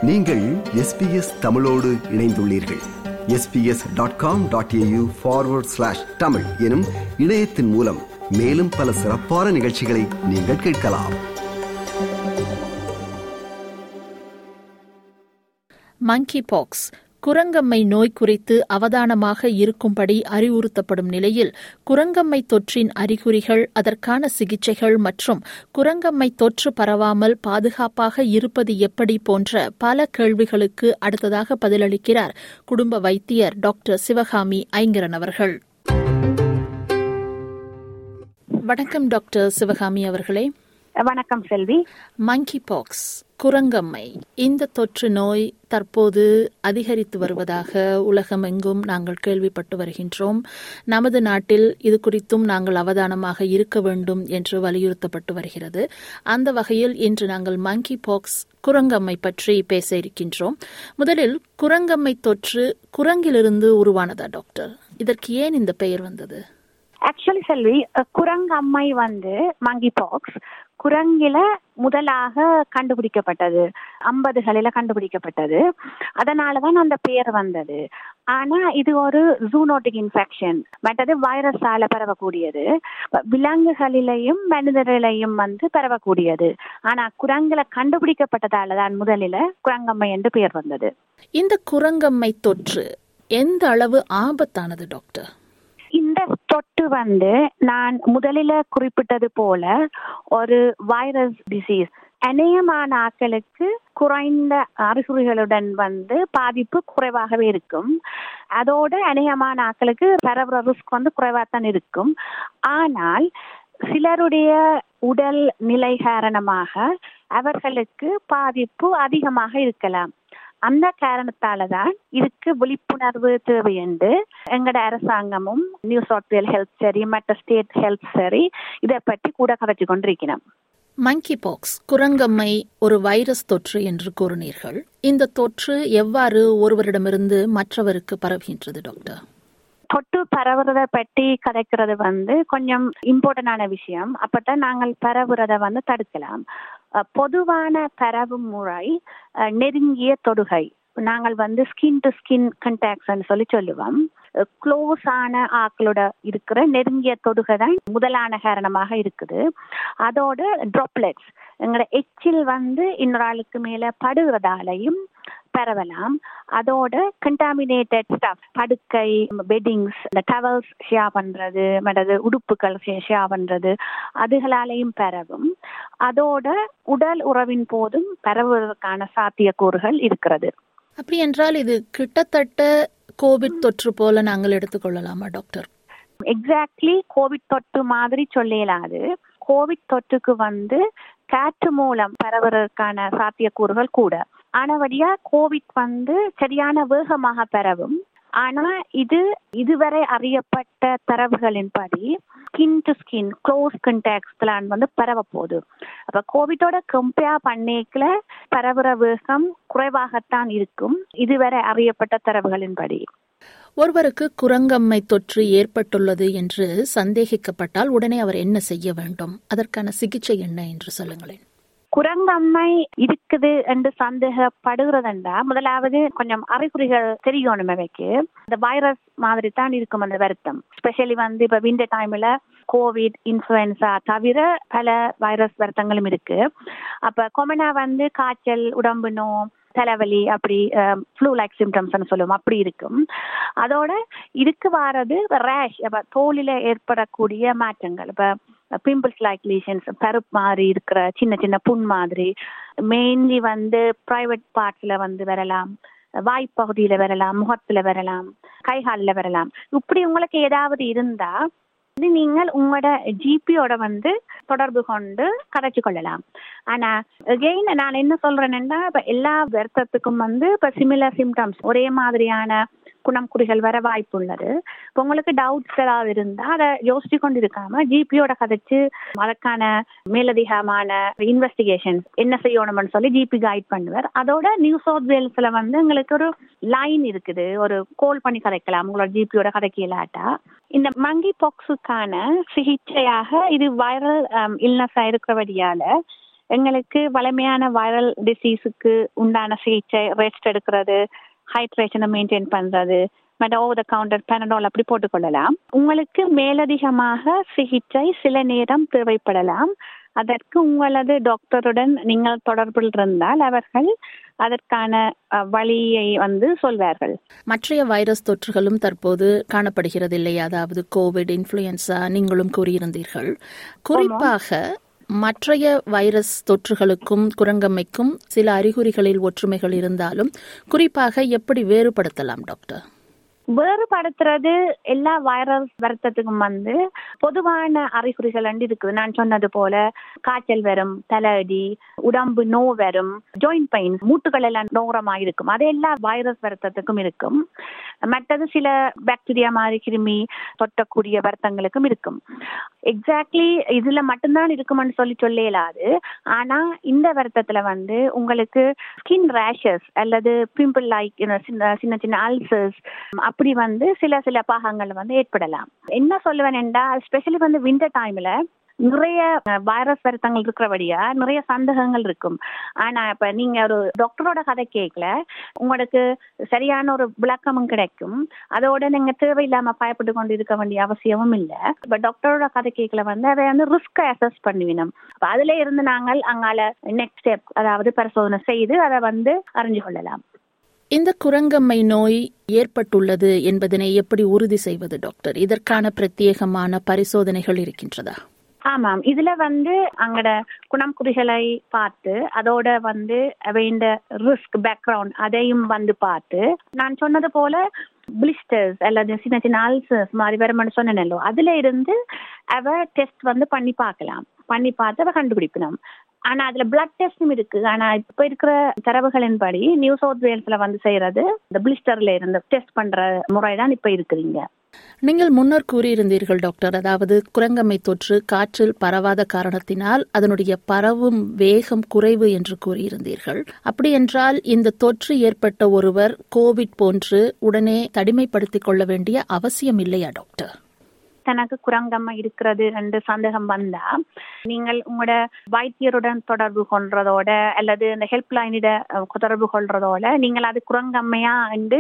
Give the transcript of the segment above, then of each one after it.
நீங்கள் எஸ்பிஎஸ் தமிழோடு இணைந்துள்ளீர்கள் SBS dot com dot AU forward slash Tamil எனும் இணையத்தின் மூலம் மேலும் பல சிறப்பான நிகழ்ச்சிகளை நீங்கள் கேட்கலாம் மங்கி பாக்ஸ் குரங்கம்மை நோய் குறித்து அவதானமாக இருக்கும்படி அறிவுறுத்தப்படும் நிலையில் குரங்கம்மை தொற்றின் அறிகுறிகள் அதற்கான சிகிச்சைகள் மற்றும் குரங்கம்மை தொற்று பரவாமல் பாதுகாப்பாக இருப்பது எப்படி போன்ற பல கேள்விகளுக்கு அடுத்ததாக பதிலளிக்கிறார் குடும்ப வைத்தியர் டாக்டர் சிவகாமி ஐங்கரன் அவர்கள் வணக்கம் டாக்டர் சிவகாமி அவர்களே வணக்கம் செல்வி மங்கி பாக்ஸ் குரங்கம்மை இந்த தொற்று நோய் தற்போது அதிகரித்து வருவதாக உலகமெங்கும் நாங்கள் கேள்விப்பட்டு வருகின்றோம் நமது நாட்டில் இது குறித்தும் நாங்கள் அவதானமாக இருக்க வேண்டும் என்று வலியுறுத்தப்பட்டு வருகிறது அந்த வகையில் இன்று நாங்கள் மங்கி பாக்ஸ் குரங்கம்மை பற்றி பேச இருக்கின்றோம் முதலில் குரங்கம்மை தொற்று குரங்கிலிருந்து உருவானதா டாக்டர் இதற்கு ஏன் இந்த பெயர் வந்தது ஆக்சுவலி செல்வி குரங்கம்மை வந்து மங்கி பாக்ஸ் குரங்கில முதலாக கண்டுபிடிக்கப்பட்டது ஐம்பதுகளில கண்டுபிடிக்கப்பட்டது அதனாலதான் அந்த பெயர் வந்தது ஆனா இது ஒரு ஜூனோட்டிக் இன்ஃபெக்ஷன் மற்றது வைரஸால பரவக்கூடியது விலங்குகளிலையும் மனிதர்களிலையும் வந்து பரவக்கூடியது ஆனா குரங்குல கண்டுபிடிக்கப்பட்டதால தான் முதலில குரங்கம்மை என்று பெயர் வந்தது இந்த குரங்கம்மை தொற்று எந்த அளவு ஆபத்தானது டாக்டர் இந்த தொட்டு வந்து நான் முதலில குறிப்பிட்டது போல ஒரு வைரஸ் டிசீஸ் அநேகமான ஆட்களுக்கு குறைந்த அறிகுறிகளுடன் வந்து பாதிப்பு குறைவாகவே இருக்கும் அதோட அநேகமான ஆட்களுக்கு பரவுற ரிஸ்க் வந்து குறைவாகத்தான் இருக்கும் ஆனால் சிலருடைய உடல் நிலை காரணமாக அவர்களுக்கு பாதிப்பு அதிகமாக இருக்கலாம் அந்த காரணத்தால தான் இதுக்கு விழிப்புணர்வு தேவை என்று எங்கட அரசாங்கமும் நியூ சவுத் வேல் ஹெல்த் சரி மற்ற ஸ்டேட் ஹெல்த் சரி இதை பற்றி கூட கதைச்சு கொண்டிருக்கிறோம் மங்கி பாக்ஸ் குரங்கம்மை ஒரு வைரஸ் தொற்று என்று கூறினீர்கள் இந்த தொற்று எவ்வாறு ஒருவரிடமிருந்து மற்றவருக்கு பரவுகின்றது டாக்டர் தொட்டு பரவுறத பற்றி கதைக்கிறது வந்து கொஞ்சம் இம்பார்ட்டன்டான விஷயம் அப்பதான் நாங்கள் பரவுறத வந்து தடுக்கலாம் பொதுவான பரவு முறை நெருங்கிய தொடுகை நாங்கள் வந்து ஸ்கின் டு ஸ்கின் கண்டாக்ட்ஸ் சொல்லி சொல்லுவோம் க்ளோஸ் ஆன ஆக்களோட இருக்கிற நெருங்கிய தொடுகை தான் முதலான காரணமாக இருக்குது அதோட ட்ராப்லெட்ஸ் எங்களோட எச்சில் வந்து இன்னொரு ஆளுக்கு மேல படுகிறதாலையும் பரவலாம் அதோட கண்டாமினேட்டட் ஸ்டஃப் படுக்கை பெட்டிங்ஸ் இந்த டவல்ஸ் ஷேர் பண்றது மற்றது உடுப்புகள் ஷேர் பண்றது அதுகளாலையும் பரவும் அதோட உடல் உறவின் போதும் பரவுவதற்கான சாத்தியக்கூறுகள் இருக்கிறது அப்படி என்றால் இது கிட்டத்தட்ட கோவிட் தொற்று போல நாங்கள் எடுத்துக்கொள்ளலாமா டாக்டர் எக்ஸாக்ட்லி கோவிட் தொற்று மாதிரி சொல்லலாது கோவிட் தொற்றுக்கு வந்து காற்று மூலம் பரவுறதுக்கான சாத்தியக்கூறுகள் கூட ஆனபடியா கோவிட் வந்து சரியான வேகமாக பரவும் ஆனா இது இதுவரை அறியப்பட்ட தரவுகளின்படி ஸ்கின் டு ஸ்கின் க்ளோஸ் கண்டாக்ட்ஸ்லாம் வந்து பரவ போகுது அப்ப கோவிட்டோட கம்பேர் பண்ணேக்கல பரவுற வேகம் குறைவாகத்தான் இருக்கும் இதுவரை அறியப்பட்ட தரவுகளின்படி ஒருவருக்கு குரங்கம்மை தொற்று ஏற்பட்டுள்ளது என்று சந்தேகிக்கப்பட்டால் உடனே அவர் என்ன செய்ய வேண்டும் அதற்கான சிகிச்சை என்ன என்று சொல்லுங்களேன் குரங்கம்மை இருக்குது என்று சந்தேகப்படுகிறதுண்டா முதலாவது கொஞ்சம் அறிகுறிகள் தெரியணும் அவைக்கு அந்த வைரஸ் மாதிரி தான் இருக்கும் அந்த வருத்தம் ஸ்பெஷலி வந்து இப்ப விண்டர் டைம்ல கோவிட் இன்ஃபுளுன்சா தவிர பல வைரஸ் வருத்தங்களும் இருக்கு அப்ப கொமனா வந்து காய்ச்சல் உடம்பு நோ தலைவலி அப்படி ஃப்ளூ லைக் சிம்டம்ஸ் சொல்லுவோம் அப்படி இருக்கும் அதோட இதுக்கு வாரது ரேஷ் தோலில ஏற்படக்கூடிய மாற்றங்கள் இப்ப பிம்பிள்ஸ் லைக் லீஷன்ஸ் பருப்பு மாதிரி இருக்கிற சின்ன சின்ன புண் மாதிரி மெயின்லி வந்து பிரைவேட் பார்ட்ஸ்ல வந்து வரலாம் வாய்ப்பகுதியில வரலாம் முகத்துல வரலாம் கைகாலில் வரலாம் இப்படி உங்களுக்கு ஏதாவது இருந்தா இது நீங்கள் உங்களோட ஜிபியோட வந்து தொடர்பு கொண்டு கதைச்சு கொள்ளலாம் ஆனா அகெயின் நான் என்ன சொல்றேன்னா இப்ப எல்லா வருத்தத்துக்கும் வந்து இப்ப சிமிலர் சிம்டம்ஸ் ஒரே மாதிரியான குணம் குறிகள் வர வாய்ப்பு உள்ளது இப்போ உங்களுக்கு டவுட்ஸ் ஏதாவது இருந்தா அதை யோசிச்சு கொண்டு இருக்காம ஜிபியோட கதைச்சு அதற்கான மேலதிகமான இன்வெஸ்டிகேஷன் என்ன செய்யணும்னு சொல்லி ஜிபி கைட் பண்ணுவார் அதோட நியூ சவுத் வேல்ஸ்ல வந்து எங்களுக்கு ஒரு லைன் இருக்குது ஒரு கோல் பண்ணி கதைக்கலாம் உங்களோட ஜிபியோட கதைக்கலாட்டா இந்த மங்கி பாக்ஸுக்கான சிகிச்சையாக இது வைரல் இல்னஸா இருக்கிறபடியால எங்களுக்கு வலிமையான வைரல் டிசீஸுக்கு உண்டான சிகிச்சை ரெஸ்ட் எடுக்கிறது ஹைட்ரேஷனை மெயின்டைன் பண்றது மற்ற ஓவர் த கவுண்டர் பேனடால் அப்படி போட்டுக்கொள்ளலாம் உங்களுக்கு மேலதிகமாக சிகிச்சை சில நேரம் தேவைப்படலாம் அதற்கு உங்களது டாக்டருடன் நீங்கள் தொடர்பில் இருந்தால் அவர்கள் அதற்கான அஹ், வழியை வந்து சொல்வார்கள் மற்றைய வைரஸ் தொற்றுகளும் தற்போது காணப்படுகிறது இல்லையா அதாவது கோவிட் இன்ஃப்ளூயன்சா நீங்களும் கூறியிருந்தீர்கள் குறிப்பாக மற்றைய வைரஸ் தொற்றுகளுக்கும் குரங்கம்மைக்கும் சில அறிகுறிகளில் ஒற்றுமைகள் இருந்தாலும் குறிப்பாக எப்படி வேறுபடுத்தலாம் டாக்டர் வேறுபடுத்துறது எல்லா வைரஸ் வருத்தத்துக்கும் வந்து பொதுவான அறிகுறிகள் வந்து இருக்குது நான் சொன்னது போல காய்ச்சல் வரும் தலையடி உடம்பு நோ வரும் ஜாயிண்ட் பெயின் மூட்டுகள் எல்லாம் நோரமா இருக்கும் அது எல்லா வைரஸ் வருத்தத்துக்கும் இருக்கும் மற்றது சில பாக்டீரியா மாதிரி கிருமி தொட்டக்கூடிய வருத்தங்களுக்கும் இருக்கும் எக்ஸாக்ட்லி இதுல மட்டும்தான் இருக்கும்னு சொல்லி சொல்ல இயலாது ஆனா இந்த வருத்தத்துல வந்து உங்களுக்கு ஸ்கின் ரேஷஸ் அல்லது பிம்பிள் லைக் சின்ன சின்ன சின்ன அல்சர்ஸ் அப்படி வந்து சில சில பாகங்கள் வந்து ஏற்படலாம் என்ன சொல்லுவேன் என்றால் ஸ்பெஷலி வந்து விண்டர் டைம்ல நிறைய வைரஸ் வருத்தங்கள் இருக்கிறபடியா நிறைய சந்தேகங்கள் இருக்கும் ஆனா இப்ப நீங்க ஒரு டாக்டரோட கதை கேட்கல உங்களுக்கு சரியான ஒரு விளக்கமும் கிடைக்கும் அதோட நீங்க தேவையில்லாம பயப்பட்டு கொண்டு இருக்க வேண்டிய அவசியமும் இல்ல இப்ப டாக்டரோட கதை கேட்கல வந்து அதை வந்து ரிஸ்க் அசஸ் பண்ணுவினோம் அப்ப அதுல இருந்து நாங்கள் அங்கால நெக்ஸ்ட் ஸ்டெப் அதாவது பரிசோதனை செய்து அதை வந்து அறிஞ்சு கொள்ளலாம் இந்த குரங்கம்மை நோய் ஏற்பட்டுள்ளது என்பதனை எப்படி உறுதி செய்வது டாக்டர் இதற்கான பிரத்யேகமான பரிசோதனைகள் இருக்கின்றதா ஆமாம் இதுல வந்து அங்கட குணம் குறிகளை பார்த்து அதோட வந்து அவைண்ட ரிஸ்க் பேக்ரவுண்ட் அதையும் வந்து பார்த்து நான் சொன்னது போல பிளிஸ்டர்ஸ் அல்லது சின்ன சின்ன அல்சர்ஸ் மாதிரி வருமானு சொன்னேனோ அதுல இருந்து அவ டெஸ்ட் வந்து பண்ணி பார்க்கலாம் பண்ணி பார்த்து அவ கண்டுபிடிக்கணும் ஆனா அதுல பிளட் டெஸ்டும் இருக்கு ஆனா இப்ப இருக்கிற தரவுகளின்படி நியூ சவுத் வேல்ஸ்ல வந்து செய்யறது இந்த பிளிஸ்டர்ல இருந்து டெஸ்ட் பண்ற முறை தான் இப்ப இருக்குதுங்க நீங்கள் முன்னர் கூறியிருந்தீர்கள் டாக்டர் அதாவது குரங்கம்மை தொற்று காற்றில் பரவாத காரணத்தினால் அதனுடைய பரவும் வேகம் குறைவு என்று கூறியிருந்தீர்கள் அப்படி என்றால் இந்த தொற்று ஏற்பட்ட ஒருவர் கோவிட் போன்று உடனே தனிமைப்படுத்திக் கொள்ள வேண்டிய அவசியம் இல்லையா டாக்டர் தனக்கு குரங்கம்மை இருக்கிறது என்று சந்தேகம் வந்தா நீங்கள் உங்களோட வைத்தியருடன் தொடர்பு கொள்றதோட அல்லது இந்த ஹெல்ப் லைனிட தொடர்பு கொள்றதோட நீங்கள் அது குரங்கம்மையா என்று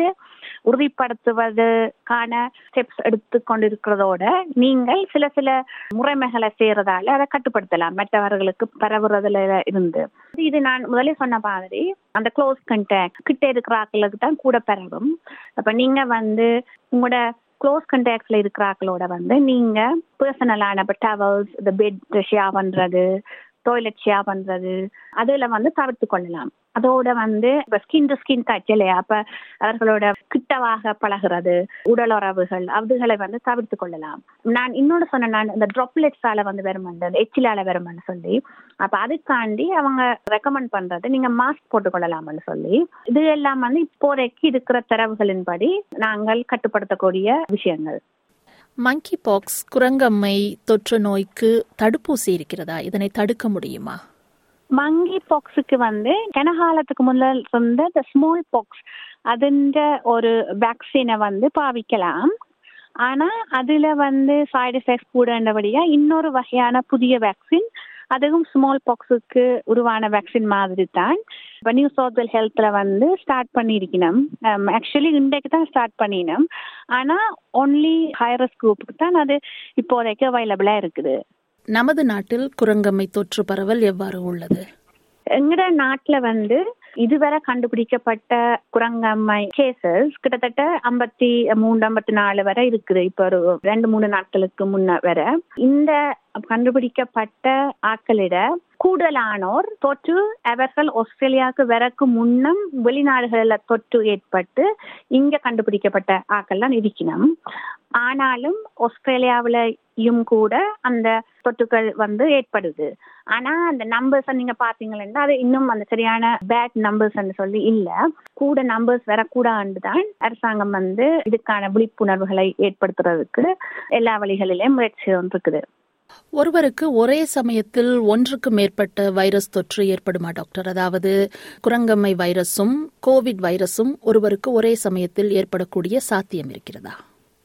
உறுதிப்படுத்துவதற்கான ஸ்டெப்ஸ் எடுத்து கொண்டிருக்கிறதோட நீங்கள் சில சில முறைமைகளை செய்யறதால அதை கட்டுப்படுத்தலாம் மற்றவர்களுக்கு பரவுறதுல இருந்து இது நான் முதலே சொன்ன மாதிரி அந்த க்ளோஸ் கண்டாக்ட் கிட்ட இருக்கிற ஆக்களுக்கு தான் கூட பரவும் அப்ப நீங்க வந்து உங்களோட க்ளோஸ் கண்டாக்ட்ஸ்ல இருக்கிற ஆக்களோட வந்து நீங்க பர்சனலான இப்போ டவல்ஸ் இந்த பெட் ஷேர் பண்றது டாய்லெட் ஷேர் பண்றது அதுல வந்து தவிர்த்து கொள்ளலாம் அதோட வந்து இப்ப ஸ்கின் டு ஸ்கின் டச் இல்லையா அப்ப அவர்களோட கிட்டவாக பழகிறது உடலுறவுகள் அதுகளை வந்து தவிர்த்து கொள்ளலாம் நான் இன்னொன்று சொன்ன நான் இந்த ட்ராப்லெட்ஸால வந்து வருமாண்டு அந்த எச்சிலால வருமான்னு சொல்லி அப்ப அதுக்காண்டி அவங்க ரெக்கமெண்ட் பண்றது நீங்க மாஸ்க் போட்டுக்கொள்ளலாம்னு சொல்லி இது எல்லாம் வந்து இப்போதைக்கு இருக்கிற தரவுகளின்படி நாங்கள் கட்டுப்படுத்தக்கூடிய விஷயங்கள் மங்கி பாக்ஸ் குரங்கம்மை தொற்று நோய்க்கு தடுப்பூசி இருக்கிறதா இதனை தடுக்க முடியுமா மங்கி பாக்ஸுக்கு வந்து கனகாலத்துக்கு முதல் இருந்த இந்த ஸ்மால் பாக்ஸ் அதுன்ற ஒரு வேக்சினை வந்து பாவிக்கலாம் ஆனா அதுல வந்து சைடு எஃபெக்ட்ஸ் கூடன்றபடியா இன்னொரு வகையான புதிய வேக்சின் அதுவும் ஸ்மால் பாக்ஸுக்கு உருவான வேக்சின் மாதிரி தான் இப்போ நியூ சவுத் வெல் ஹெல்த்ல வந்து ஸ்டார்ட் பண்ணியிருக்கணும் ஆக்சுவலி இன்றைக்கு தான் ஸ்டார்ட் பண்ணினோம் ஆனா ஒன்லி ஹைரஸ் குரூப்புக்கு தான் அது இப்போதைக்கு அவைலபிளா இருக்குது நமது நாட்டில் குரங்கம்மை தொற்று பரவல் எவ்வாறு உள்ளது எங்கட நாட்டுல வந்து இதுவரை கண்டுபிடிக்கப்பட்ட குரங்கம்மை கேசஸ் கிட்டத்தட்ட ஐம்பத்தி மூணு ஐம்பத்தி நாலு வரை இருக்குது இப்ப ஒரு ரெண்டு மூணு நாட்களுக்கு முன்ன வர இந்த கண்டுபிடிக்கப்பட்ட ஆக்களிட கூடுதலானோர் தொற்று அவர்கள் ஆஸ்திரேலியாவுக்கு வரக்கு முன்னம் வெளிநாடுகளில் தொற்று ஏற்பட்டு இங்க கண்டுபிடிக்கப்பட்ட ஆக்கள் தான் இருக்கணும் ஆனாலும் ஆஸ்திரேலியாவிலையும் கூட அந்த தொற்றுகள் வந்து ஏற்படுது ஆனா அந்த நம்பர்ஸ் நீங்க பாத்தீங்கன்னா அது இன்னும் அந்த சரியான பேட் நம்பர்ஸ் சொல்லி இல்ல கூட நம்பர்ஸ் வரக்கூடாது தான் அரசாங்கம் வந்து இதுக்கான விழிப்புணர்வுகளை ஏற்படுத்துறதுக்கு எல்லா வழிகளிலும் முயற்சி இருக்குது ஒருவருக்கு ஒரே சமயத்தில் ஒன்றுக்கு மேற்பட்ட வைரஸ் தொற்று ஏற்படுமா டாக்டர் அதாவது குரங்கம்மை வைரஸும் கோவிட் வைரஸும் ஒருவருக்கு ஒரே சமயத்தில் ஏற்படக்கூடிய சாத்தியம் இருக்கிறதா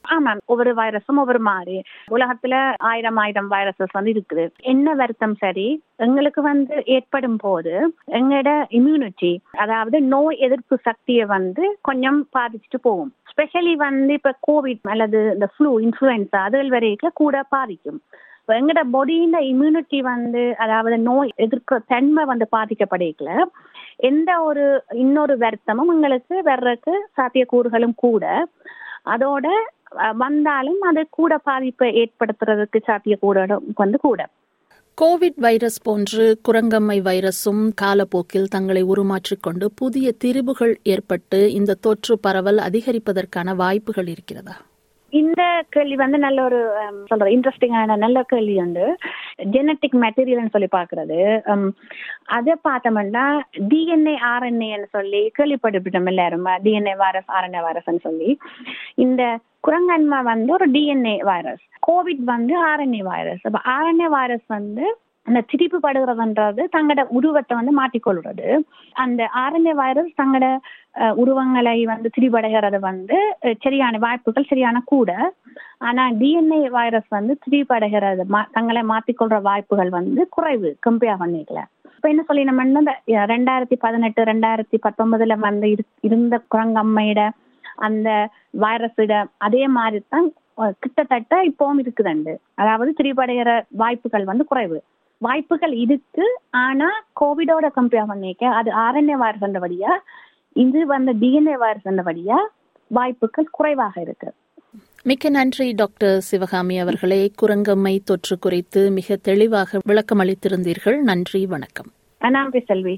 ஆமாம் ஒவ்வொரு வைரஸும் ஒவ்வொரு மாதிரி உலகத்துல ஆயிரம் ஆயிரம் வைரஸஸ் வந்து இருக்குது என்ன வருத்தம் சரி எங்களுக்கு வந்து ஏற்படும் போது எங்களோட இம்யூனிட்டி அதாவது நோய் எதிர்ப்பு சக்தியை வந்து கொஞ்சம் பாதிச்சுட்டு போகும் ஸ்பெஷலி வந்து இப்ப கோவிட் அல்லது இந்த ஃப்ளூ இன்ஃபுளுன்சா அதுகள் வரைக்கும் கூட பாதிக்கும் எங்களோட பாடியின் இம்யூனிட்டி வந்து அதாவது நோய் எதிர்க்கிற தன்மை வந்து பாதிக்கப்படைக்கல எந்த ஒரு இன்னொரு வருத்தமும் எங்களுக்கு வர்றதுக்கு சாத்தியக்கூறுகளும் கூட அதோட வந்தாலும் அது கூட பாதிப்பை ஏற்படுத்துறதுக்கு சாத்தியக்கூறுகளும் வந்து கூட கோவிட் வைரஸ் போன்று குரங்கம்மை வைரஸும் காலப்போக்கில் தங்களை உருமாற்றிக்கொண்டு புதிய திரிபுகள் ஏற்பட்டு இந்த தொற்று பரவல் அதிகரிப்பதற்கான வாய்ப்புகள் இருக்கிறதா இந்த கேள்வி வந்து நல்ல ஒரு சொல்ற இன்ட்ரெஸ்டிங்கான நல்ல கேள்வி வந்து ஜெனட்டிக் மெட்டீரியல்னு சொல்லி பாக்குறது அதை பார்த்தோம்னா டிஎன்ஏ ஆர்என்ஏன்னு சொல்லி கேள்விப்பட்டுவிட்டோம் எல்லாரும் டிஎன்ஏ வைரஸ் ஆர்என்ஏ வைரஸ்ன்னு சொல்லி இந்த குரங்கன்மை வந்து ஒரு டிஎன்ஏ வைரஸ் கோவிட் வந்து ஆர்என்ஏ வைரஸ் அப்ப ஆர்என்ஏ வைரஸ் வந்து அந்த திரிப்பு படுகிறதுன்றது தங்களோட உருவத்தை வந்து மாற்றிக்கொள்றது அந்த ஆர்என்ஏ வைரஸ் தங்களோட உருவங்களை வந்து திரிபடைகிறது வந்து சரியான வாய்ப்புகள் சரியான கூட ஆனா டிஎன்ஏ வைரஸ் வந்து திரிபடைகிறது தங்களை மாற்றிக்கொள்ற வாய்ப்புகள் வந்து குறைவு கம்பேர் பண்ணிக்கல இப்ப என்ன சொல்லி நம்ம இந்த ரெண்டாயிரத்தி பதினெட்டு ரெண்டாயிரத்தி பத்தொன்பதுல வந்து இருந்த குரங்கம்மையிட அந்த வைரஸிட அதே மாதிரி தான் கிட்டத்தட்ட இப்பவும் இருக்குதுண்டு அதாவது திரிபடைகிற வாய்ப்புகள் வந்து குறைவு வாய்ப்புகள் இருக்கு ஆனா கோவிடோட கம்பேர் பண்ணிக்க அது ஆர்என்ஏ வைரஸ் வழியா இது வந்து டிஎன்ஏ வைரஸ் வழியா வாய்ப்புகள் குறைவாக இருக்கு மிக்க நன்றி டாக்டர் சிவகாமி அவர்களே குரங்கம்மை தொற்று குறித்து மிக தெளிவாக விளக்கம் அளித்திருந்தீர்கள் நன்றி வணக்கம் நன்றி செல்வி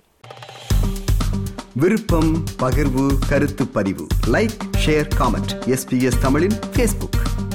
விருப்பம் பகிர்வு கருத்து பதிவு லைக் ஷேர் காமெண்ட் எஸ்பிஎஸ் தமிழின் பேஸ்புக்